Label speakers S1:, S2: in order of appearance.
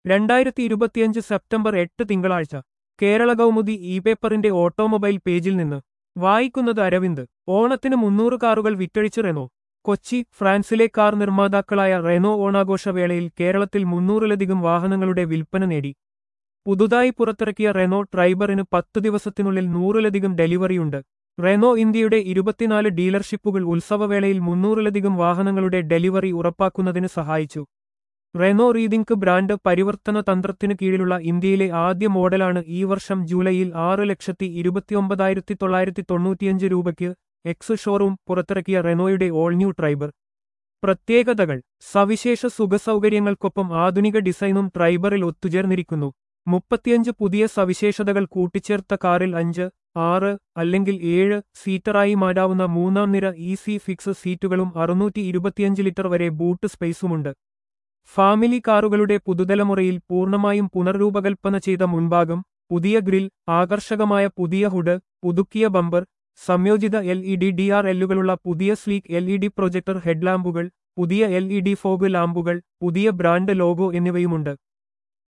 S1: രണ്ടായിരത്തി ഇരുപത്തിയഞ്ച് സെപ്റ്റംബർ എട്ട് തിങ്കളാഴ്ച കേരള കൗമുദി ഇ പേപ്പറിന്റെ ഓട്ടോമൊബൈൽ പേജിൽ നിന്ന് വായിക്കുന്നത് അരവിന്ദ് ഓണത്തിന് മുന്നൂറ് കാറുകൾ വിറ്റഴിച്ച് റെനോ കൊച്ചി ഫ്രാൻസിലെ കാർ നിർമ്മാതാക്കളായ റെനോ ഓണാഘോഷവേളയിൽ കേരളത്തിൽ മുന്നൂറിലധികം വാഹനങ്ങളുടെ വിൽപ്പന നേടി പുതുതായി പുറത്തിറക്കിയ റെനോ ട്രൈബറിന് പത്ത് ദിവസത്തിനുള്ളിൽ നൂറിലധികം ഡെലിവറിയുണ്ട് റെനോ ഇന്ത്യയുടെ ഇരുപത്തിനാല് ഡീലർഷിപ്പുകൾ ഉത്സവവേളയിൽ മുന്നൂറിലധികം വാഹനങ്ങളുടെ ഡെലിവറി ഉറപ്പാക്കുന്നതിന് സഹായിച്ചു റെനോ റീതിങ്ക് ബ്രാൻഡ് പരിവർത്തന തന്ത്രത്തിന് കീഴിലുള്ള ഇന്ത്യയിലെ ആദ്യ മോഡലാണ് ഈ വർഷം ജൂലൈയിൽ ആറ് ലക്ഷത്തി ഇരുപത്തിയൊമ്പതായിരത്തി തൊള്ളായിരത്തി തൊണ്ണൂറ്റിയഞ്ച് രൂപയ്ക്ക് എക്സ് ഷോറൂം പുറത്തിറക്കിയ റെനോയുടെ ഓൾ ന്യൂ ട്രൈബർ പ്രത്യേകതകൾ സവിശേഷ സുഖസൗകര്യങ്ങൾക്കൊപ്പം ആധുനിക ഡിസൈനും ട്രൈബറിൽ ഒത്തുചേർന്നിരിക്കുന്നു മുപ്പത്തിയഞ്ച് പുതിയ സവിശേഷതകൾ കൂട്ടിച്ചേർത്ത കാറിൽ അഞ്ച് ആറ് അല്ലെങ്കിൽ ഏഴ് സീറ്ററായി മാറ്റാവുന്ന മൂന്നാം നിര ഈസി ഫിക്സ് സീറ്റുകളും അറുന്നൂറ്റി ഇരുപത്തിയഞ്ച് ലിറ്റർ വരെ ബൂട്ട് സ്പേസുമുണ്ട് ഫാമിലി കാറുകളുടെ പുതുതലമുറയിൽ പൂർണ്ണമായും പുനർരൂപകൽപ്പന ചെയ്ത മുൻഭാഗം പുതിയ ഗ്രിൽ ആകർഷകമായ പുതിയ ഹുഡ് പുതുക്കിയ ബമ്പർ സംയോജിത L E D D R എല്ലുകളുള്ള പുതിയ sleek L E D projector ഹെഡ്ലാമ്പുകൾ പുതിയ എൽ ഇ ഡി ഫോഗ് ലാമ്പുകൾ പുതിയ ബ്രാൻഡ് ലോഗോ എന്നിവയുമുണ്ട്